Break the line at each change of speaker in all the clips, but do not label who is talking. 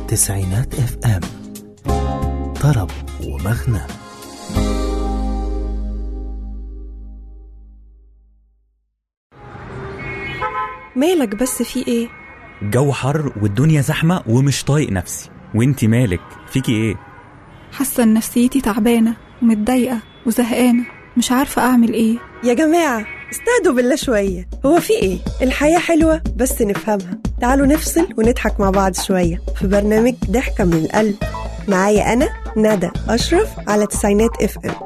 تسعينات اف ام طرب ومغنى
مالك بس في ايه
جو حر والدنيا زحمة ومش طايق نفسي وانتي مالك فيكي ايه
حاسه ان نفسيتي تعبانه ومتضايقه وزهقانه مش عارفه اعمل ايه
يا جماعة استهدوا بالله شوية هو في ايه؟ الحياة حلوة بس نفهمها تعالوا نفصل ونضحك مع بعض شوية في برنامج ضحكة من القلب معايا أنا ندى أشرف على تسعينات اف ام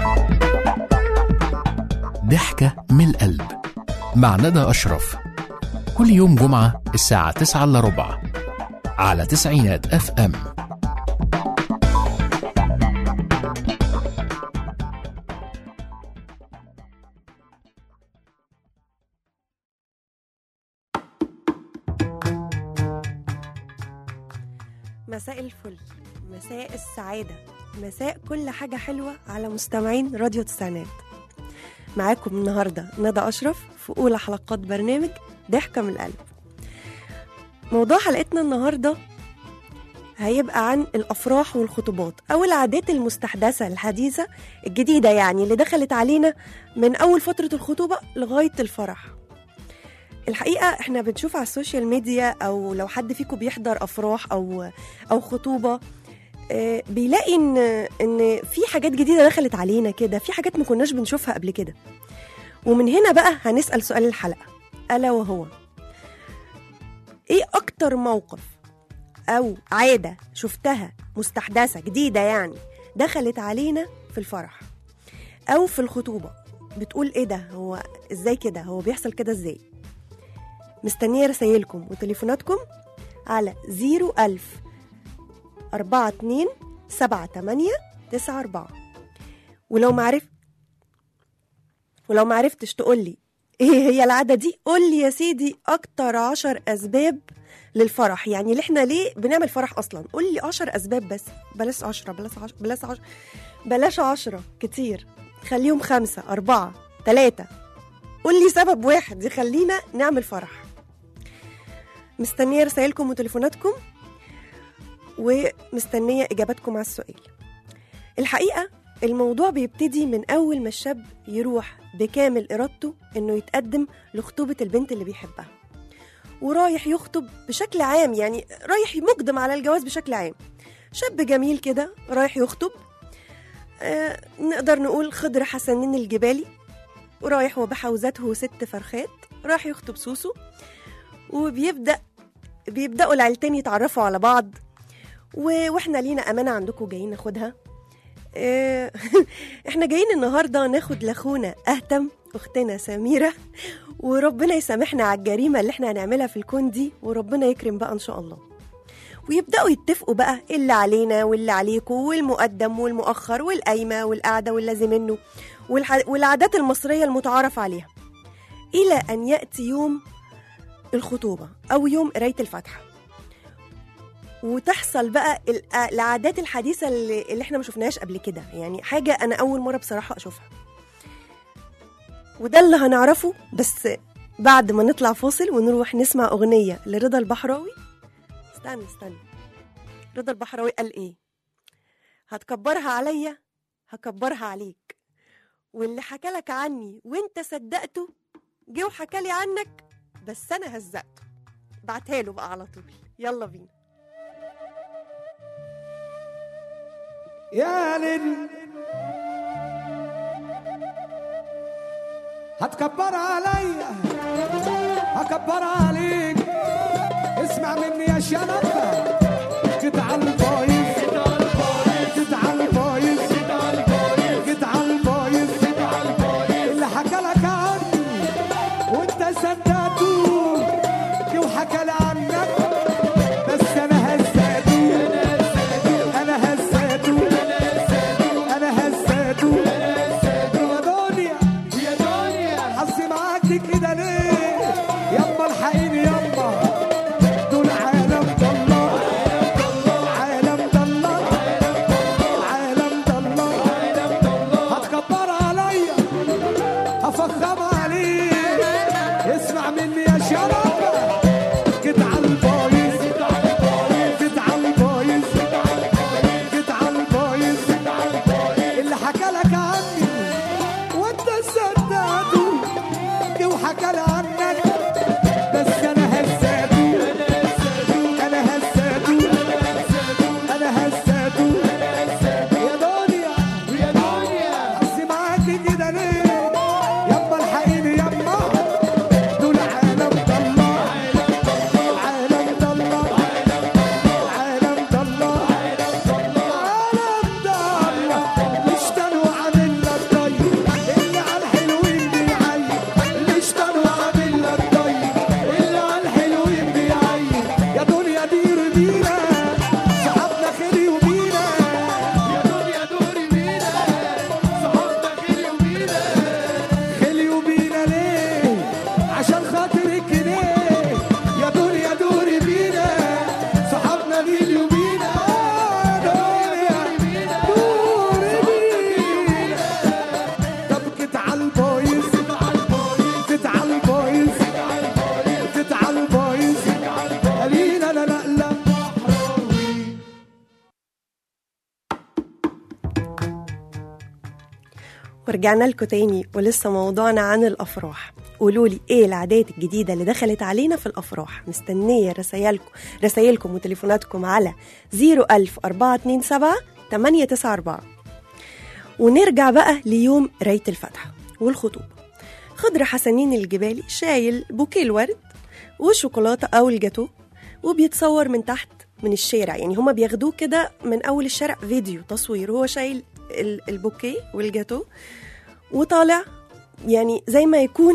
ضحكة من القلب مع ندى أشرف كل يوم جمعة الساعة 9 إلا ربع على تسعينات اف ام
مساء الفل مساء السعادة مساء كل حاجة حلوة على مستمعين راديو تسعينات معاكم النهاردة ندى أشرف في أولى حلقات برنامج ضحكة من القلب موضوع حلقتنا النهاردة هيبقى عن الأفراح والخطوبات أو العادات المستحدثة الحديثة الجديدة يعني اللي دخلت علينا من أول فترة الخطوبة لغاية الفرح الحقيقة احنا بنشوف على السوشيال ميديا أو لو حد فيكم بيحضر أفراح أو أو خطوبة آه، بيلاقي ان ان في حاجات جديده دخلت علينا كده في حاجات ما كناش بنشوفها قبل كده ومن هنا بقى هنسال سؤال الحلقه الا وهو ايه اكتر موقف او عاده شفتها مستحدثه جديده يعني دخلت علينا في الفرح او في الخطوبه بتقول ايه ده هو ازاي كده هو بيحصل كده ازاي مستنيه رسايلكم وتليفوناتكم على 01000 أربعة اتنين سبعة تمانية تسعة أربعة ولو معرف ولو معرفتش تقولي ايه هي العادة دي قولي يا سيدي أكتر عشر أسباب للفرح يعني اللي احنا ليه بنعمل فرح أصلا قولي عشر أسباب بس بلاش عشرة بلاش عشرة بلاش عشرة بلاش عشرة كتير خليهم خمسة أربعة تلاتة قولي سبب واحد يخلينا نعمل فرح مستنية رسائلكم وتليفوناتكم ومستنية إجاباتكم على السؤال الحقيقة الموضوع بيبتدي من أول ما الشاب يروح بكامل إرادته إنه يتقدم لخطوبة البنت اللي بيحبها ورايح يخطب بشكل عام يعني رايح مقدم على الجواز بشكل عام شاب جميل كده رايح يخطب آه نقدر نقول خضر حسنين الجبالي ورايح وبحوزته ست فرخات راح يخطب سوسو وبيبدأ بيبدأوا العيلتين يتعرفوا على بعض و... واحنا لينا امانه عندكم جايين ناخدها إيه، احنا جايين النهارده ناخد لاخونا اهتم اختنا سميره وربنا يسامحنا على الجريمه اللي احنا هنعملها في الكون دي وربنا يكرم بقى ان شاء الله ويبداوا يتفقوا بقى إيه اللي علينا واللي عليكم والمقدم والمؤخر والقايمه والقعده واللازم منه والح... والعادات المصريه المتعارف عليها الى ان ياتي يوم الخطوبه او يوم قرايه الفاتحه وتحصل بقى ال- العادات الحديثه اللي, اللي احنا ما شفناهاش قبل كده يعني حاجه انا اول مره بصراحه اشوفها وده اللي هنعرفه بس بعد ما نطلع فاصل ونروح نسمع اغنيه لرضا البحراوي استنى استنى رضا البحراوي قال ايه هتكبرها عليا هكبرها عليك واللي حكالك عني وانت صدقته جه وحكالي عنك بس انا هزقته بعتها له بقى على طول يلا بينا
يا ليل هتكبر عليا هكبر عليك اسمع مني يا شنطة جيت على البايظ جيت على البايظ جيت على البايظ اللي حكى لك عني وانت صدقته جه وحكى لي عنك بس انا هزاته انا هزاته انا هزاته يا دنيا يا دنيا حظي معاك كده ليه يما الحقيني يما دول عالم
ورجعنا لكم تاني ولسه موضوعنا عن الافراح قولوا لي ايه العادات الجديده اللي دخلت علينا في الافراح مستنيه رسايلكم رسايلكم وتليفوناتكم على 00427 894 ونرجع بقى ليوم رايه الفاتحه والخطوبه خضر حسنين الجبالي شايل بوكيه الورد وشوكولاته او الجاتو وبيتصور من تحت من الشارع يعني هما بياخدوه كده من اول الشارع فيديو تصوير هو شايل ال- البوكيه والجاتو وطالع يعني زي ما يكون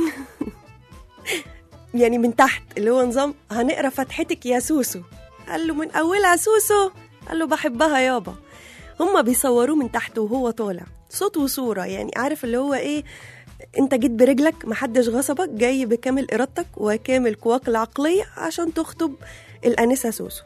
يعني من تحت اللي هو نظام هنقرا فتحتك يا سوسو قال له من اولها سوسو قال له بحبها يابا هما بيصوروه من تحت وهو طالع صوت وصوره يعني عارف اللي هو ايه انت جيت برجلك محدش غصبك جاي بكامل ارادتك وكامل قواك العقليه عشان تخطب الانسه سوسو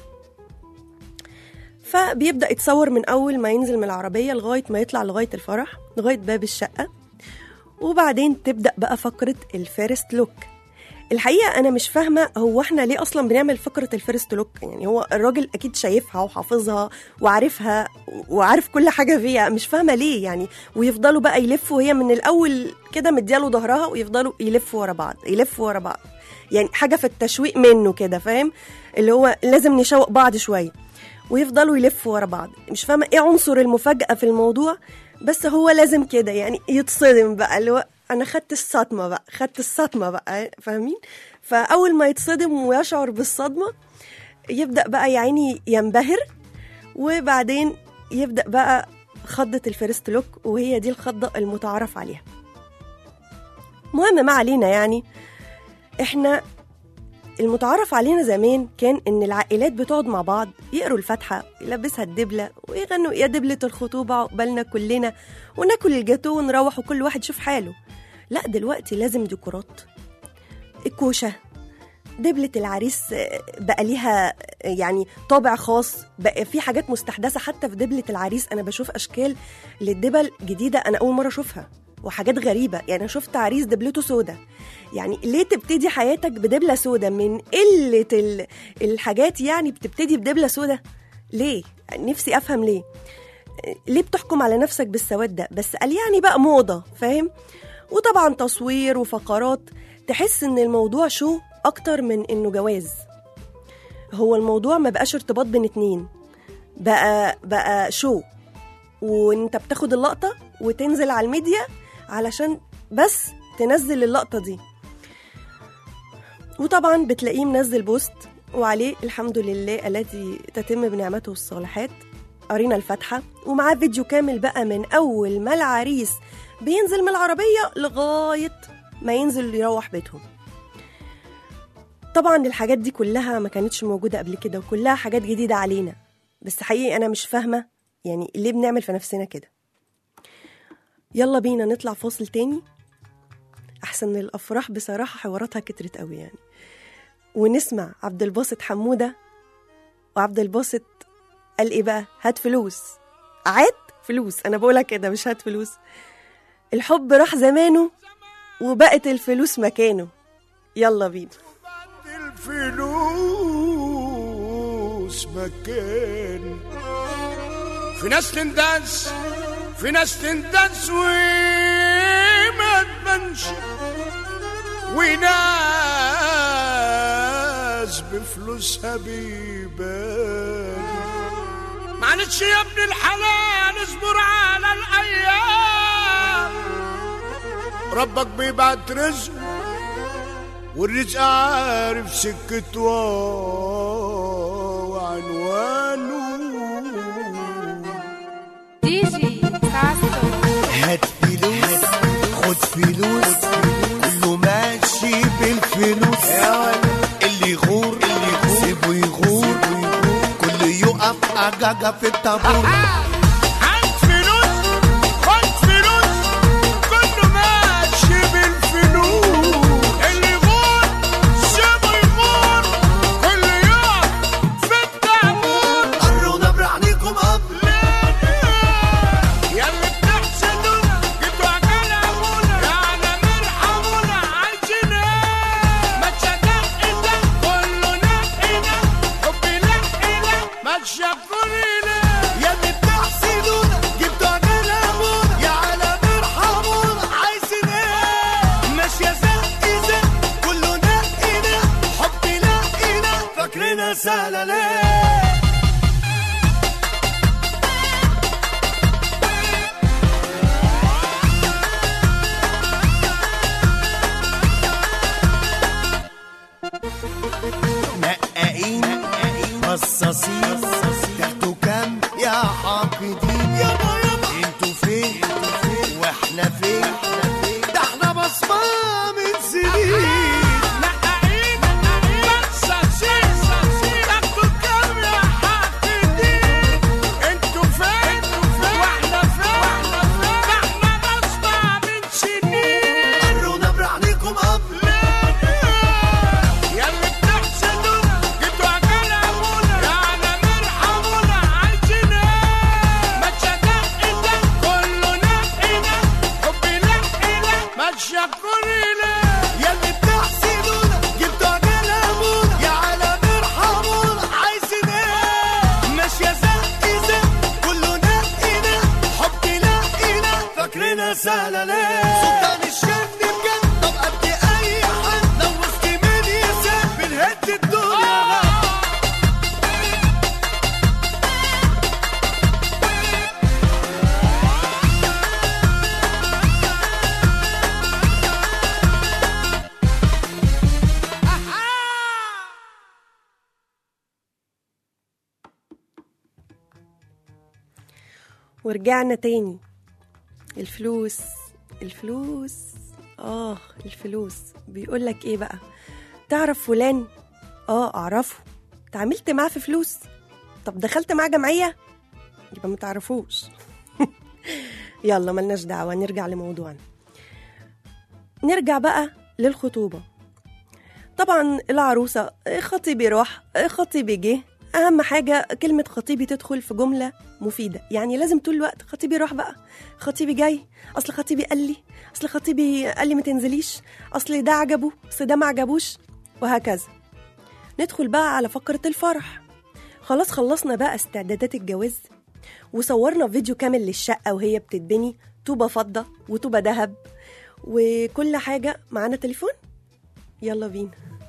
فبيبدا يتصور من اول ما ينزل من العربيه لغايه ما يطلع لغايه الفرح لغايه باب الشقه وبعدين تبدا بقى فقره الفيرست لوك الحقيقه انا مش فاهمه هو احنا ليه اصلا بنعمل فقره الفيرست لوك يعني هو الراجل اكيد شايفها وحافظها وعارفها وعارف كل حاجه فيها مش فاهمه ليه يعني ويفضلوا بقى يلفوا وهي من الاول كده مدياله ظهرها ويفضلوا يلفوا ورا بعض يلفوا ورا بعض يعني حاجه في التشويق منه كده فاهم اللي هو لازم نشوق بعض شويه ويفضلوا يلفوا ورا بعض مش فاهمه ايه عنصر المفاجاه في الموضوع بس هو لازم كده يعني يتصدم بقى اللي هو انا خدت الصدمه بقى خدت الصدمه بقى فاهمين فاول ما يتصدم ويشعر بالصدمه يبدا بقى يا عيني ينبهر وبعدين يبدا بقى خضه الفيرست لوك وهي دي الخضه المتعارف عليها مهم ما علينا يعني احنا المتعارف علينا زمان كان ان العائلات بتقعد مع بعض يقروا الفاتحه يلبسها الدبله ويغنوا يا دبله الخطوبه عقبالنا كلنا وناكل الجاتو ونروح وكل واحد يشوف حاله لا دلوقتي لازم ديكورات الكوشه دبلة العريس آه، بقى ليها آه، يعني طابع خاص بقى في حاجات مستحدثة حتى في دبلة العريس أنا بشوف أشكال للدبل جديدة أنا أول مرة أشوفها وحاجات غريبة يعني أنا شفت عريس دبلته سودا يعني ليه تبتدي حياتك بدبلة سودا من قلة ال- الحاجات يعني بتبتدي بدبلة سودا ليه نفسي أفهم ليه ليه بتحكم على نفسك بالسواد ده بس قال يعني بقى موضة فاهم وطبعا تصوير وفقرات تحس ان الموضوع شو اكتر من انه جواز هو الموضوع ما بقاش ارتباط بين اتنين بقى بقى شو وانت بتاخد اللقطة وتنزل على الميديا علشان بس تنزل اللقطة دي وطبعا بتلاقيه منزل بوست وعليه الحمد لله الذي تتم بنعمته الصالحات قرينا الفاتحة ومعاه فيديو كامل بقى من أول ما العريس بينزل من العربية لغاية ما ينزل يروح بيتهم طبعا الحاجات دي كلها ما كانتش موجودة قبل كده وكلها حاجات جديدة علينا بس حقيقي أنا مش فاهمة يعني ليه بنعمل في نفسنا كده يلا بينا نطلع فاصل تاني أحسن الأفراح بصراحة حواراتها كترت قوي يعني ونسمع عبد الباسط حمودة وعبد الباسط قال إيه بقى هات فلوس عاد فلوس أنا بقولها كده مش هات فلوس الحب راح زمانه وبقت الفلوس مكانه يلا بينا
الفلوس مكان في ناس تندس في ناس تندس وما تبانش وناس بفلوسها بيبان معلش يا ابن الحلال اصبر على الايام ربك بيبعت رزق والرزق عارف سكته وعنوانه
دي جي كاستو
هات فلوس خد فلوس كله ماشي بالفلوس اللي يغور اللي يغور سيبه يغور كله يقف أجاجة في الطابور هات فلوس خد فلوس كله ماشي بالفلوس اللي يغور سيبه يغور كله يقف في الطابور قرونا برعنيكم قبل ياللي بتحسدونا جبتوا عجال ابونا يعني مرحمونا عايزين ايه ما تشجعنا كله نقينا حبي نقينا ما تشافوني ليه ياللي بتحسدونا فاكرينها سهلة ليه نقاقين قصاصين تاخدوا كام يا حاقدين يابا يابا انتوا فين واحنا فين ده احنا بصمة من سنين نقاقين قصاصين تاخدوا كام يا حاقدين انتوا فين واحنا فين ده احنا بصمة من سنين قرونا برعنيكم قبل ياللي بتحسدونا جبتوا عجال ابونا يعني مرحمونا عايزين ايه ما تصدق ده كله نقينا حبي نقينا ما تشكري ليه ياللي بتحسدونا جبتوا عجال ابونا يعني مرحمونا عايزين ايه ماشية زق زق كله نقينا حبي نقينا فاكرينها سهلة ليه سلطان الشن بجد طب قد اي حد لو وسط مين يسد بنهد الدنيا
ورجعنا تاني الفلوس الفلوس اه الفلوس بيقول لك ايه بقى تعرف فلان اه اعرفه تعاملت معاه في فلوس طب دخلت معاه جمعيه يبقى ما تعرفوش يلا ملناش دعوه نرجع لموضوعنا نرجع بقى للخطوبه طبعا العروسه خطيبي راح خطيبي جه اهم حاجه كلمه خطيبي تدخل في جمله مفيده يعني لازم طول الوقت خطيبي راح بقى خطيبي جاي اصل خطيبي قال لي اصل خطيبي قال لي ما تنزليش اصل ده عجبه اصل ده ما عجبوش وهكذا ندخل بقى على فقره الفرح خلاص خلصنا بقى استعدادات الجواز وصورنا فيديو كامل للشقه وهي بتتبني طوبه فضه وطوبه ذهب وكل حاجه معانا تليفون يلا بينا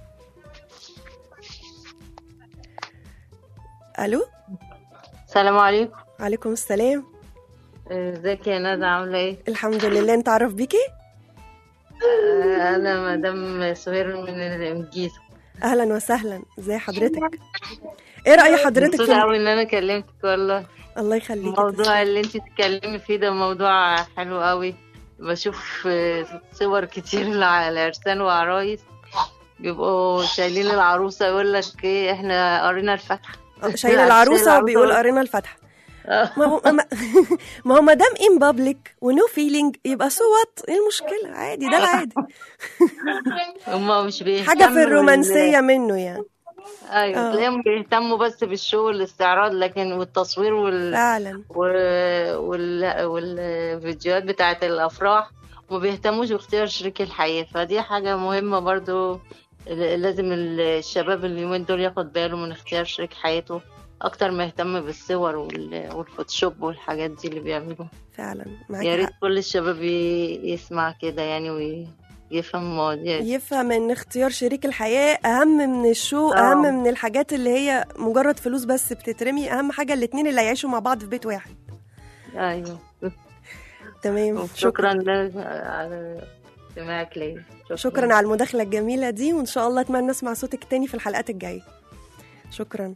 الو
السلام عليكم
عليكم السلام
ازيك يا ندى عامله ايه
الحمد لله انت عارف بيكي
آه، انا مدام سهير من الجيزه
اهلا وسهلا ازي حضرتك ايه راي حضرتك
مبسوطه
في
قوي ان انا كلمتك والله
الله يخليك
الموضوع اللي انت تتكلمي فيه ده موضوع حلو قوي بشوف آه، صور كتير لع- لعرسان وعرايس بيبقوا شايلين العروسه يقول لك ايه احنا قرينا الفاتحه
شايل العروسه وبيقول قرينا الفاتحه ما هو ما, ما هو ما دام ان بابليك ونو فيلينج يبقى سو وات ايه المشكله عادي ده العادي
هما مش بيهتموا
حاجه في
بال-
الرومانسيه منه يعني
ايوه
آه.
تلاقيهم بيهتموا بس بالشو والاستعراض لكن والتصوير وال
فعلا
و- وال... والفيديوهات بتاعت الافراح وما بيهتموش باختيار شريك الحياه فدي حاجه مهمه برضو ل- لازم الشباب اليومين دول ياخد باله من اختيار شريك حياته اكتر ما يهتم بالصور وال... والفوتوشوب والحاجات دي اللي بيعملوها
فعلا
يا
معاكي
ريت
حق
كل الشباب ي... يسمع كده يعني ويفهم المواضيع دي
يفهم ان اختيار شريك الحياه اهم من الشو
آه.
اهم من الحاجات اللي هي مجرد فلوس بس بتترمي اهم حاجه الاتنين اللي هيعيشوا مع بعض في بيت واحد
ايوه
تمام
شكرا لك على استماعك ليا
شكرا على المداخلة الجميلة دي وإن شاء الله أتمنى أسمع صوتك تاني في الحلقات الجاية شكرا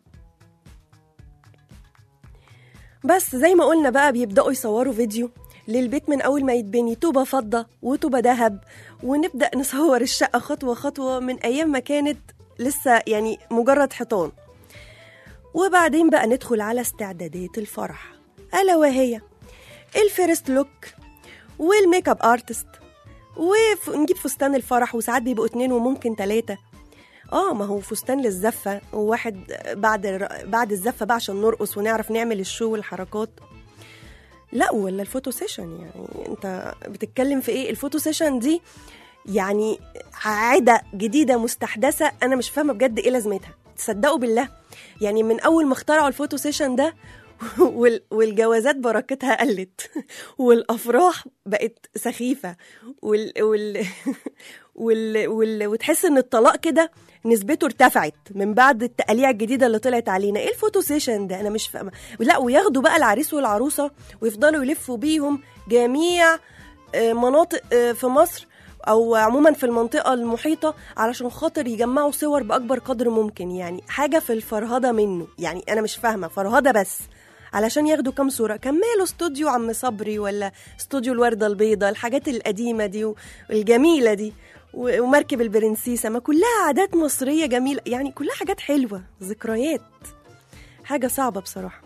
بس زي ما قلنا بقى بيبدأوا يصوروا فيديو للبيت من أول ما يتبني طوبة فضة وطوبة ذهب ونبدأ نصور الشقة خطوة خطوة من أيام ما كانت لسه يعني مجرد حيطان وبعدين بقى ندخل على استعدادات الفرح ألا وهي الفيرست لوك والميك اب ارتست ونجيب فستان الفرح وساعات بيبقوا اتنين وممكن تلاتة اه ما هو فستان للزفة وواحد بعد بعد الزفة بقى عشان نرقص ونعرف نعمل الشو والحركات لا ولا الفوتو سيشن يعني انت بتتكلم في ايه الفوتو سيشن دي يعني عادة جديدة مستحدثة انا مش فاهمة بجد ايه لازمتها تصدقوا بالله يعني من اول ما اخترعوا الفوتو سيشن ده وال- والجوازات بركتها قلت والافراح بقت سخيفه وال... وال... وال... وال... وتحس ان الطلاق كده نسبته ارتفعت من بعد التقاليع الجديده اللي طلعت علينا ايه الفوتو سيشن ده انا مش فاهمه لا وياخدوا بقى العريس والعروسه ويفضلوا يلفوا بيهم جميع آه، مناطق آه، في مصر او عموما في المنطقه المحيطه علشان خاطر يجمعوا صور باكبر قدر ممكن يعني حاجه في الفرهده منه يعني انا مش فاهمه فرهده بس علشان ياخدوا كام صوره كان ماله استوديو عم صبري ولا استوديو الورده البيضاء الحاجات القديمه دي والجميله دي و- ومركب البرنسيسه ما كلها عادات مصريه جميله يعني كلها حاجات حلوه ذكريات حاجه صعبه بصراحه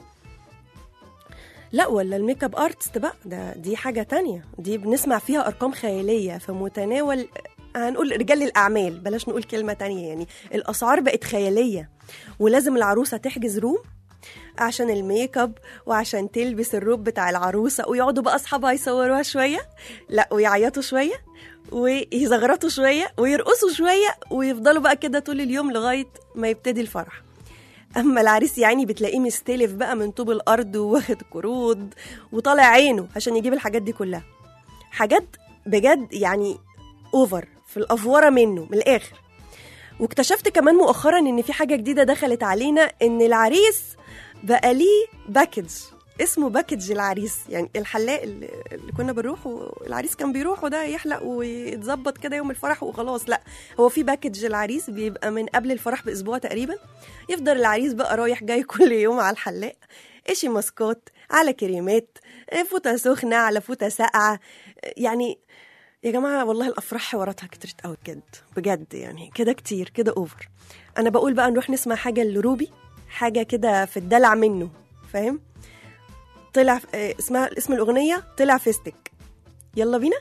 لا ولا الميك اب ارتست بقى ده دي حاجه تانية دي بنسمع فيها ارقام خياليه في متناول هنقول رجال الاعمال بلاش نقول كلمه تانية يعني الاسعار بقت خياليه ولازم العروسه تحجز روم عشان الميك اب وعشان تلبس الروب بتاع العروسه ويقعدوا بقى اصحابها يصوروها شويه لا ويعيطوا شويه ويزغرطوا شويه ويرقصوا شويه ويفضلوا بقى كده طول اليوم لغايه ما يبتدي الفرح اما العريس يعني بتلاقيه مستلف بقى من طوب الارض وواخد قروض وطالع عينه عشان يجيب الحاجات دي كلها حاجات بجد يعني اوفر في الافوره منه من الاخر واكتشفت كمان مؤخرا ان في حاجه جديده دخلت علينا ان العريس بقى ليه باكج اسمه باكج العريس يعني الحلاق اللي اللي كنا بنروح والعريس كان بيروح وده يحلق ويتظبط كده يوم الفرح وخلاص لا هو في باكج العريس بيبقى من قبل الفرح باسبوع تقريبا يفضل العريس بقى رايح جاي كل يوم على الحلاق اشي ماسكات على كريمات فوطه سخنه على فوطه ساقعه يعني يا جماعه والله الافراح حواراتها كترت قوي بجد بجد يعني كده كتير كده اوفر انا بقول بقى نروح نسمع حاجه لروبي حاجه كده في الدلع منه فاهم طلع آه، اسمها اسم الاغنيه طلع فيستك يلا بينا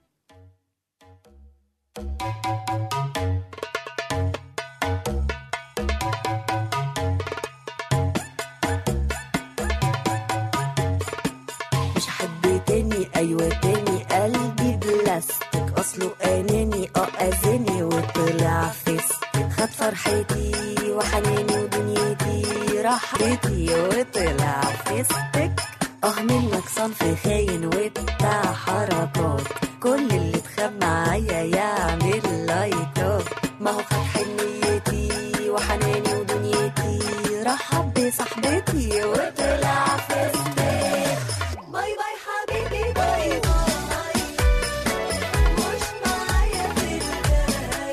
مش حد تاني ايوه تاني قلبي بلاستيك اصله اناني اه اذاني وطلع فيستك خد فرحتي وحناني ودنيتي راحتي وطلع فيستك اه منك صنف خاين وبتاع حركات كل اللي اتخاب معايا يعمل لايكات ما هو خد حنيتي وحناني ودنيتي رحب بصاحبتي وطلع فيستك باي باي حبيبي باي باي مش معايا في الجاي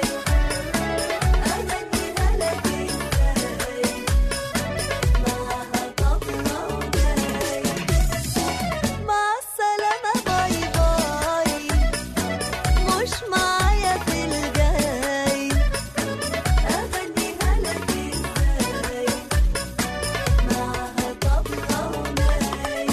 أغنيها لك ازاي معاها طبلة وجاي مع السلامة باي باي مش معايا في الجاي أغنيها لك ازاي معاها طبلة وجاي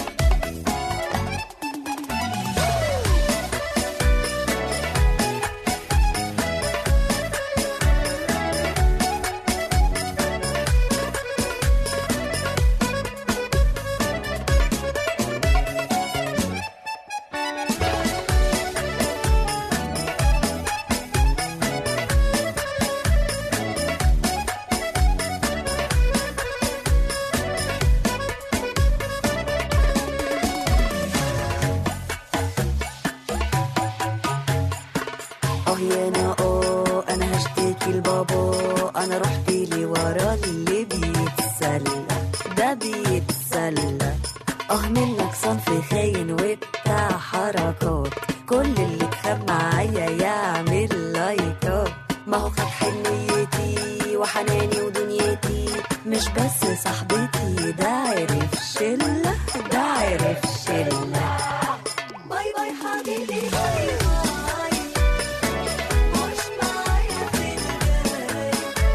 اه يا انا اه انا هشتكي لبابا انا رحت لي ورا اللي بيتسلى ده بيتسلى اه منك صنف خاين وبتاع حركات كل اللي اتخاب معايا يعمل لايكات ما هو خد حنيتي وحناني ودنيتي مش بس صاحبتي ده عرف شلة ده عرف شلة باي باي حبيبي باي باي مش معايا في الجاي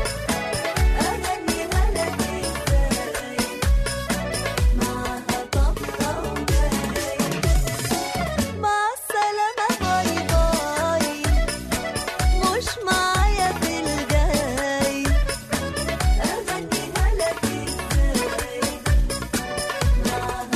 أغنيها لك ازاي معاها طبلة وجاي مع السلامة باي باي مش معايا في الجاي أغنيها لك ازاي معاها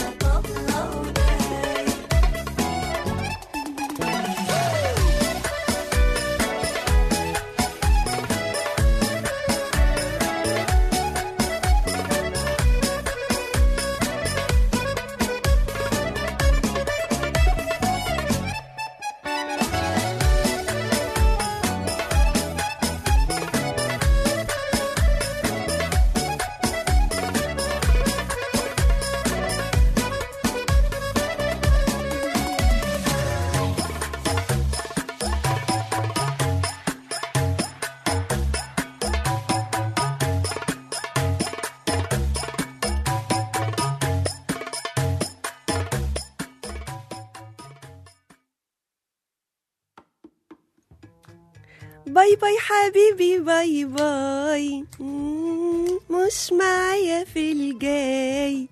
باي باي حبيبي باي باي مم، مش معايا في الجاي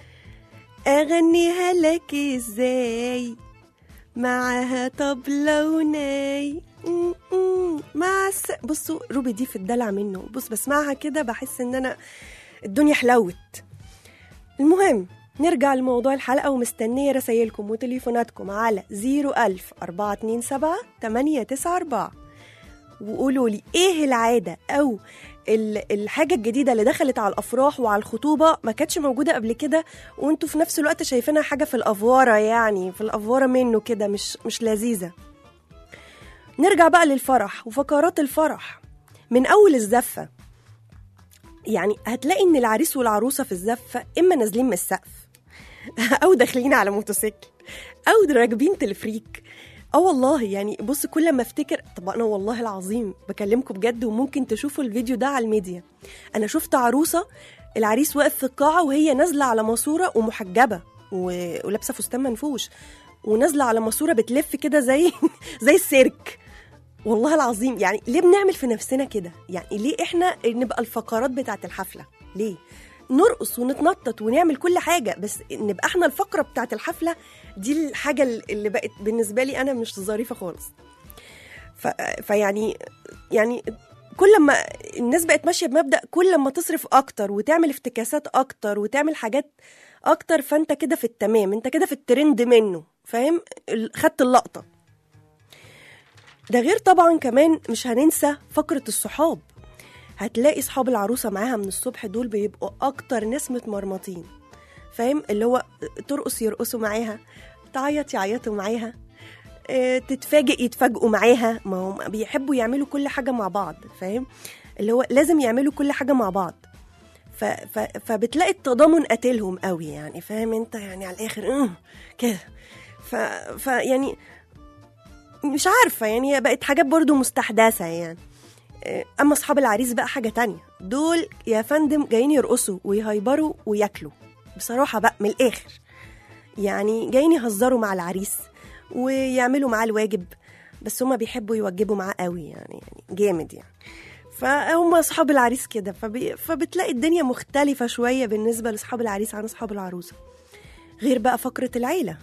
اغنيها لك ازاي معاها طبلة وناي مم، مم، مع الس... بصوا روبي دي في الدلع منه بص بسمعها كده بحس ان انا الدنيا حلوت المهم نرجع لموضوع الحلقة ومستنية رسايلكم وتليفوناتكم على 01000 427 894 وقولوا لي ايه العادة او ال- الحاجة الجديدة اللي دخلت على الأفراح وعلى الخطوبة ما كانتش موجودة قبل كده وانتوا في نفس الوقت شايفينها حاجة في الأفوارة يعني في الأفوارة منه كده مش مش لذيذة نرجع بقى للفرح وفقرات الفرح من أول الزفة يعني هتلاقي ان العريس والعروسه في الزفه اما نازلين من السقف او داخلين على موتوسيكل او راكبين تلفريك اه والله يعني بص كل ما افتكر طب انا والله العظيم بكلمكم بجد وممكن تشوفوا الفيديو ده على الميديا انا شفت عروسه العريس واقف في القاعه وهي نازله على ماسوره ومحجبه و... ولابسه فستان منفوش ونازله على ماسوره بتلف كده زي زي السيرك والله العظيم يعني ليه بنعمل في نفسنا كده يعني ليه احنا نبقى الفقرات بتاعت الحفله ليه نرقص ونتنطط ونعمل كل حاجه بس نبقى احنا الفقره بتاعت الحفله دي الحاجه اللي بقت بالنسبه لي انا مش ظريفه خالص ف... فيعني يعني كل ما الناس بقت ماشيه بمبدا كل ما تصرف اكتر وتعمل افتكاسات اكتر وتعمل حاجات اكتر فانت كده في التمام انت كده في الترند منه فاهم ال- خدت اللقطه ده غير طبعا كمان مش هننسى فقرة الصحاب هتلاقي صحاب العروسة معاها من الصبح دول بيبقوا أكتر ناس متمرمطين فاهم اللي هو ترقص يرقصوا معاها تعيط يعيطوا معاها اه، تتفاجئ يتفاجئوا معاها ما هم بيحبوا يعملوا كل حاجة مع بعض فاهم اللي هو لازم يعملوا كل حاجة مع بعض ف... ف... فبتلاقي التضامن قاتلهم قوي يعني فاهم انت يعني على الاخر اه، كده ف... ف يعني مش عارفة يعني هي بقت حاجات برضو مستحدثة يعني آه، أما أصحاب العريس بقى حاجة تانية دول يا فندم جايين يرقصوا ويهيبروا وياكلوا بصراحة بقى من الآخر يعني جايين يهزروا مع العريس ويعملوا معاه الواجب بس هما بيحبوا يوجبوا معاه قوي يعني يعني جامد يعني فهم أصحاب العريس كده فبي... فبتلاقي الدنيا مختلفة شوية بالنسبة لأصحاب العريس عن أصحاب العروسة غير بقى فقرة العيلة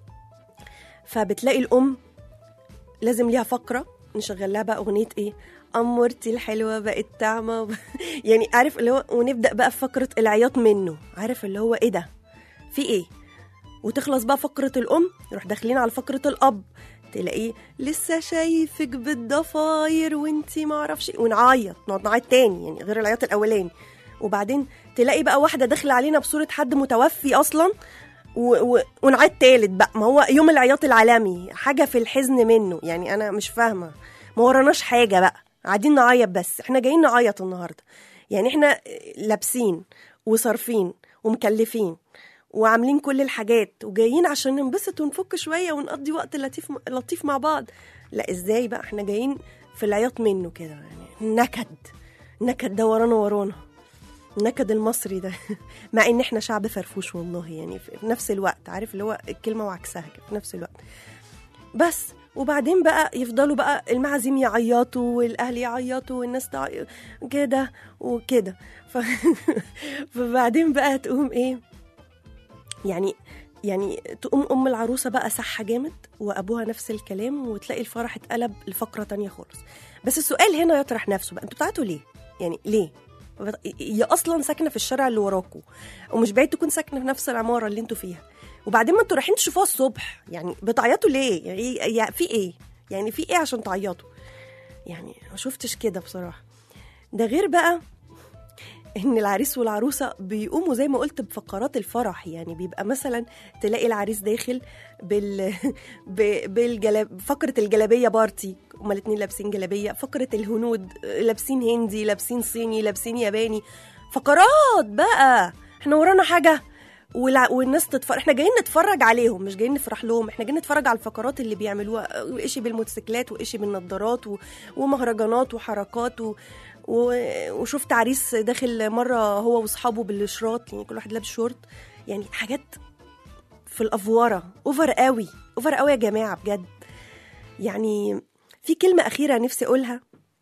فبتلاقي الأم لازم ليها فقرة نشغل لها بقى أغنية إيه أمورتي الحلوة بقت طعمة وب... يعني عارف اللي هو ونبدأ بقى في فقرة العياط منه عارف اللي هو إيه ده في إيه وتخلص بقى فقرة الأم نروح داخلين على فقرة الأب تلاقيه لسه شايفك بالضفاير وانتي معرفش إيه، ونعيط نقعد نعيط تاني يعني غير العياط الأولاني وبعدين تلاقي بقى واحدة داخلة علينا بصورة حد متوفي أصلا و... و... ونعيط تالت بقى ما هو يوم العياط العالمي حاجة في الحزن منه يعني أنا مش فاهمة ما وراناش حاجة بقى قاعدين نعيط بس احنا جايين نعيط النهاردة يعني احنا لابسين وصارفين ومكلفين وعاملين كل الحاجات وجايين عشان ننبسط ونفك شوية ونقضي وقت لطيف لطيف مع بعض لا ازاي بقى احنا جايين في العياط منه كده يعني نكد نكد ده ورانا ورانا النكد المصري ده مع ان احنا شعب فرفوش والله يعني في نفس الوقت عارف اللي هو الكلمه وعكسها كده في نفس الوقت بس وبعدين بقى يفضلوا بقى المعازيم يعيطوا والاهل يعيطوا والناس تعيط كده وكده ف... فبعدين بقى تقوم ايه يعني يعني تقوم ام العروسه بقى صحة جامد وابوها نفس الكلام وتلاقي الفرح اتقلب لفقره تانية خالص بس السؤال هنا يطرح نفسه بقى انتوا بتاعتوا ليه يعني ليه هي اصلا ساكنه في الشارع اللي وراكوا ومش بعيد تكون ساكنه في نفس العماره اللي انتوا فيها وبعدين ما انتوا رايحين تشوفوها الصبح يعني بتعيطوا ليه يعني يعني في ايه يعني في ايه عشان تعيطوا يعني ما شفتش كده بصراحه ده غير بقى ان العريس والعروسه بيقوموا زي ما قلت بفقرات الفرح يعني بيبقى مثلا تلاقي العريس داخل بال ب- بالجلاب فقره الجلابيه بارتي هما الاتنين لابسين جلابيه فقره الهنود لابسين هندي لابسين صيني لابسين ياباني فقرات بقى احنا ورانا حاجه والع... والناس تتفرج احنا جايين نتفرج عليهم مش جايين نفرح لهم احنا جايين نتفرج على الفقرات اللي بيعملوها وإشي بالموتوسيكلات وإشي بالنضارات و... ومهرجانات وحركات و... و... وشفت عريس داخل مره هو واصحابه بالشراط يعني كل واحد لابس شورت يعني حاجات في الافوره اوفر قوي اوفر قوي يا جماعه بجد يعني في كلمه اخيره نفسي اقولها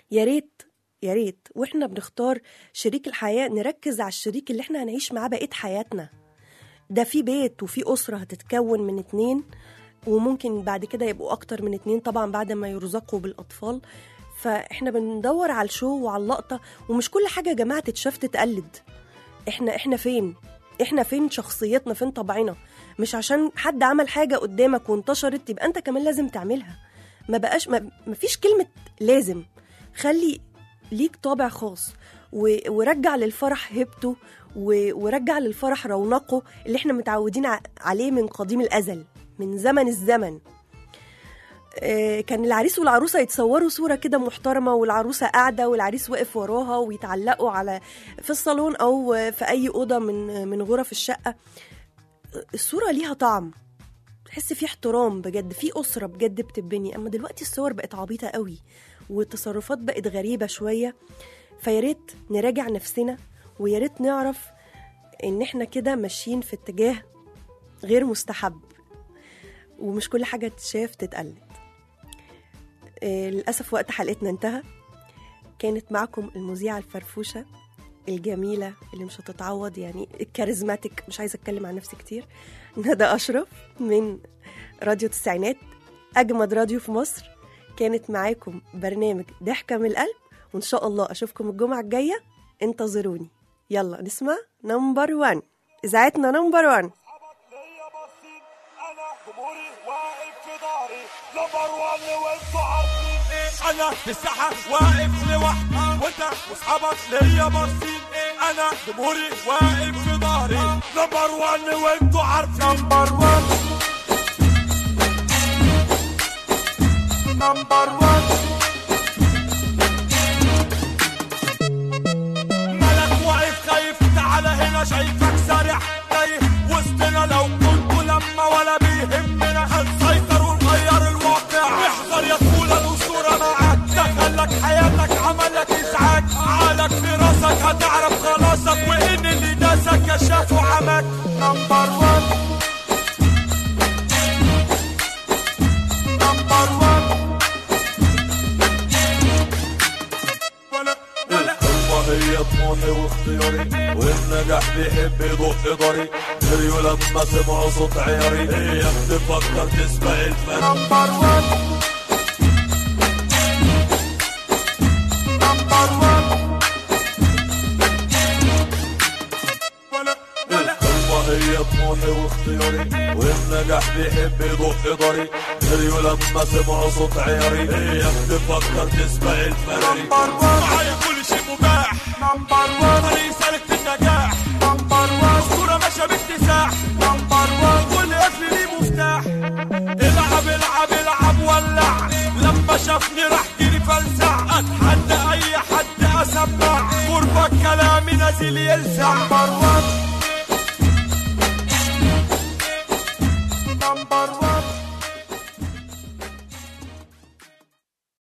يا ريت يا ريت واحنا بنختار شريك الحياه نركز على الشريك اللي احنا هنعيش معاه بقيه حياتنا ده في بيت وفي اسره هتتكون من اتنين وممكن بعد كده يبقوا اكتر من اتنين طبعا بعد ما يرزقوا بالاطفال فاحنا بندور على الشو وعلى اللقطه ومش كل حاجه يا جماعه تتشاف تتقلد احنا احنا فين احنا فين شخصيتنا فين طبعنا مش عشان حد عمل حاجه قدامك وانتشرت يبقى انت كمان لازم تعملها ما بقاش ما ما فيش كلمه لازم خلي ليك طابع خاص و- ورجع للفرح هيبته و- ورجع للفرح رونقه اللي احنا متعودين ع- عليه من قديم الازل من زمن الزمن آه، كان العريس والعروسه يتصوروا صوره كده محترمه والعروسه قاعده والعريس واقف وراها ويتعلقوا على في الصالون او في اي اوضه من من غرف الشقه الصوره ليها طعم تحس في احترام بجد في اسره بجد بتبني اما دلوقتي الصور بقت عبيطه قوي والتصرفات بقت غريبه شويه فيا ريت نراجع نفسنا ويا ريت نعرف ان احنا كده ماشيين في اتجاه غير مستحب ومش كل حاجه تتشاف تتقلد آه، للأسف وقت حلقتنا انتهى كانت معكم المذيعة الفرفوشة الجميلة اللي مش هتتعوض يعني الكاريزماتيك مش عايزة أتكلم عن نفسي كتير ندى أشرف من راديو التسعينات أجمد راديو في مصر كانت معاكم برنامج ضحكة من القلب وإن شاء الله أشوفكم الجمعة الجاية انتظروني يلا نسمع نمبر وان إذاعتنا نمبر وان
جمهوري واقف في ظهري نمبر 1 وانتوا عارفين ايه انا في الساحه واقف لوحدي وانت واصحابك ليا باصين ايه انا جمهوري واقف في ظهري نمبر 1 وانتوا عارفين نمبر 1 نمبر 1 ملك واقف خايف تعالى هنا شايفك سارح تايه وسطنا لو كنت لما ولا بيهمنا هنسيطر ونغير الواقع احذر يا طفولة الأسطورة معاك دخلك حياتك عملك إزعاج عقلك في راسك هتعرف خلاصك وإن اللي داسك كشاف وعمك نمبر 1 نمبر 1 ولا ولا الحلوة هي طموحي واختياري والنجاح بيحب يضق ضري جريوا لما سمعوا صوت عياري اياك تفكر تسبق الفن نمبر 1 نمبر 1 ولا ولا الحلوة هي طموحي واختياري والنجاح بيحب يضق ضري جريوا لما سمعوا صوت عياري اياك تفكر تسبق الفراري نمبر 1 معايا كل شيء مباح نمبر 1 طريق سالك في النجاح نمبر 1 صورة ماشية باكتساح نمبر 1 كل قفل ليه مفتاح العب العب العب ولع لما شافني راح جري فلسع اتحدى اي حد اسمع قربك كلامي نازل يلسع نمبر 1